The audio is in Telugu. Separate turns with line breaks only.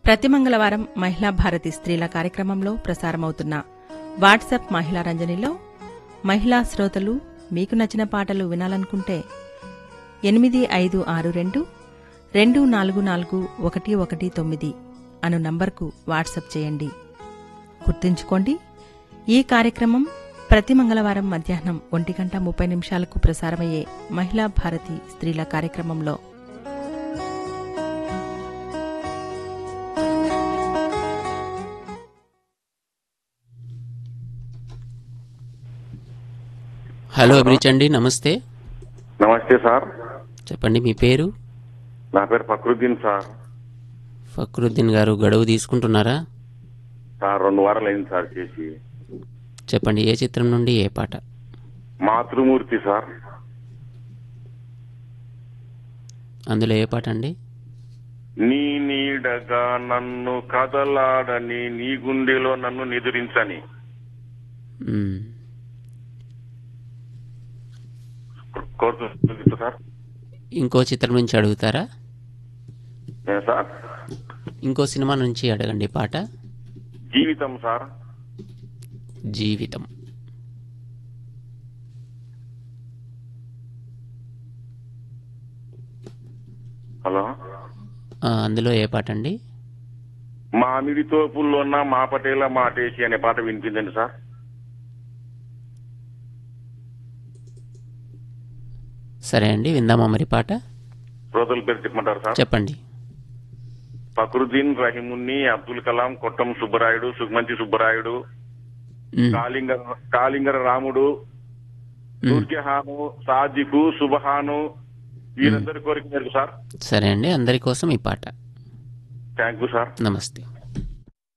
ప్రతి మంగళవారం మహిళా భారతి స్త్రీల కార్యక్రమంలో ప్రసారమవుతున్న వాట్సాప్ మహిళా రంజనిలో మహిళా శ్రోతలు మీకు నచ్చిన పాటలు వినాలనుకుంటే ఎనిమిది ఐదు ఆరు రెండు రెండు నాలుగు నాలుగు ఒకటి ఒకటి తొమ్మిది అను నంబర్కు వాట్సాప్ చేయండి గుర్తుంచుకోండి ఈ కార్యక్రమం ప్రతి మంగళవారం మధ్యాహ్నం ఒంటి గంట ముప్పై నిమిషాలకు ప్రసారమయ్యే మహిళా భారతి స్త్రీల కార్యక్రమంలో
హలో అభిరుచి అండి నమస్తే
నమస్తే సార్
చెప్పండి మీ పేరు
నా పేరు ఫక్రుద్దీన్ సార్
ఫక్రుద్దీన్ గారు గడువు తీసుకుంటున్నారా
సార్ రెండు వారాలు అయింది సార్ చేసి
చెప్పండి ఏ చిత్రం నుండి ఏ పాట
మాతృమూర్తి సార్
అందులో ఏ పాట అండి
నీ నీడగా నన్ను కదలాడని నీ గుండెలో నన్ను నిదురించని
మ్మ్.
కోరుతుంది సార్
ఇంకో చిత్రం నుంచి అడుగుతారా
ఏ సార్
ఇంకో సినిమా నుంచి అడగండి పాట
జీవితం సార్
జీవితం
హలో
ఆ, అందులో ఏ పాట అండి
మామిడి తోపుల్లో ఉన్న మా పటేల మాటేసి అనే పాట వినిపించండి సార్
సరే అండి విందామా మరి పాట
శ్రోతల పేరు చెప్పమంటారు సార్
చెప్పండి
ఫక్రుద్దీన్ రహీమున్ని అబ్దుల్ కలాం కొట్టం సుబ్బరాయుడు సుగమంతి సుబ్బరాయుడు
మ్మ్.
కాళింగ కాళింగర రాముడు
మ్మ్.
నూర్జహాను సాదికు సుబహాను వీరందరి కోరిక మేరకు సార్
సరే అండి అందరి కోసం ఈ పాట
థ్యాంక్ యూ సార్
నమస్తే